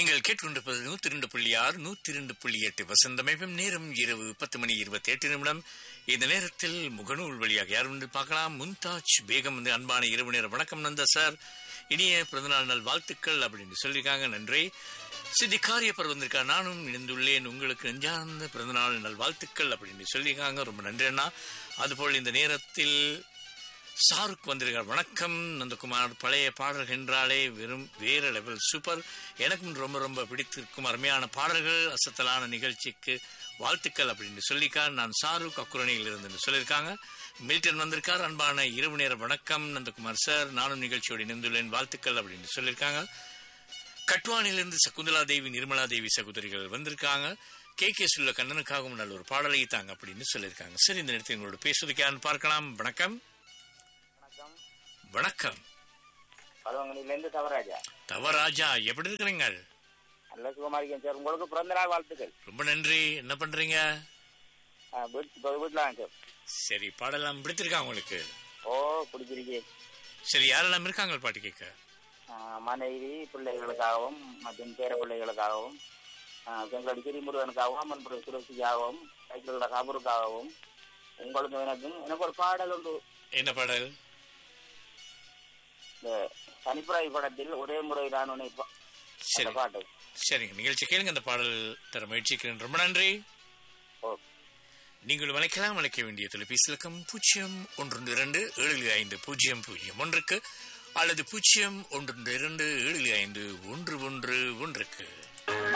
நீங்கள் கேட்டுக்கொண்டிருப்பது நூத்தி ரெண்டு புள்ளி ஆறு நூத்தி ரெண்டு புள்ளி எட்டு வசந்தமைப்பும் நேரம் இரவு பத்து மணி இருபத்தி எட்டு நிமிடம் இந்த நேரத்தில் முகநூல் வழியாக யார் வந்து பார்க்கலாம் மும்தாஜ் பேகம் வந்து அன்பான இரவு நேர வணக்கம் நந்தா சார் இனிய பிறந்தநாள் நல் வாழ்த்துக்கள் அப்படின்னு சொல்லியிருக்காங்க நன்றி சித்தி காரியப்பர் வந்திருக்கார் நானும் இணைந்துள்ளேன் உங்களுக்கு நெஞ்சார்ந்த பிறந்தநாள் நல் வாழ்த்துக்கள் அப்படின்னு சொல்லியிருக்காங்க ரொம்ப நன்றி அண்ணா அதுபோல் இந்த நேரத்தில் ஷாருக் வந்திருக்கார் வணக்கம் நந்தகுமார் பழைய பாடல்கள் என்றாலே வெறும் வேற லெவல் சூப்பர் எனக்கும் ரொம்ப ரொம்ப பிடித்திருக்கும் அருமையான பாடல்கள் அசத்தலான நிகழ்ச்சிக்கு வாழ்த்துக்கள் அப்படின்னு சொல்லிக்கார் நான் ஷாருக் அக்குரணியில் இருந்து சொல்லியிருக்காங்க மில்டன் வந்திருக்கார் அன்பான இரவு நேர வணக்கம் நந்தகுமார் சார் நானும் நிகழ்ச்சியோடு இணைந்துள்ளேன் வாழ்த்துக்கள் அப்படின்னு சொல்லியிருக்காங்க கட்வானிலிருந்து சகுந்தலா தேவி நிர்மலா தேவி சகோதரிகள் வந்திருக்காங்க கே கே சுல்ல கண்ணனுக்காகவும் நல்ல ஒரு பாடலை தாங்க அப்படின்னு சொல்லியிருக்காங்க சரி இந்த நேரத்தில் எங்களோட பேசுவதற்கு யாருன்னு பார்க்கலாம் வணக்கம் வணக்கம் வணக்கம் பழவங்கனிலேருந்து தவராஜா தவராஜா எப்படி இருக்கிறீங்க நல்ல சுகமாரிக்கேன் சார் உங்களுக்கு பிறந்த நாள் வாழ்த்துக்கள் ரொம்ப நன்றி என்ன பண்றீங்க ஆ, வீட்- இப்போ வீட்டில் வாங்க சார் சரி பாடலாம் பிடித்திருக்கா உங்களுக்கு ஓ பிடிச்சிருக்கே சரி யாரெல்லாம் இருக்காங்க பாட்டு கேட்க ஆ, மனைவி பிள்ளைகளுக்காகவும் மற்றும் பேர பிள்ளைகளுக்காகவும் செங்கடி கிரிமுருகனுக்காகவும் அம்மன்புர சுரட்சிக்காகவும் சைக்கிளோட கபருக்காகவும் உங்களுக்கும் எனக்கும் எனக்கு ஒரு பாடல் உண்டு என்ன பாடல் இந்த தனிப்புறாய் படத்தில் ஒரே முறை தான் உன்னை பா- சரி அந்த பாட்டு சரிங்க நிகழ்ச்சி கேளுங்க அந்த பாடல் தர முயற்சிக்கிறேன் ரொம்ப நன்றி ஓ நீங்கள் வளைக்கலாம் வளைக்க வேண்டிய தொலைபேசி இலக்கம் பூஜ்ஜியம் ஒன்று இரண்டு ஏழு ஐந்து பூஜ்ஜியம் பூஜ்ஜியம் ஒன்றுக்கு அல்லது பூஜ்ஜியம் ஒன்று இரண்டு ஏழு ஐந்து ஒன்று ஒன்று ஒன்றுக்கு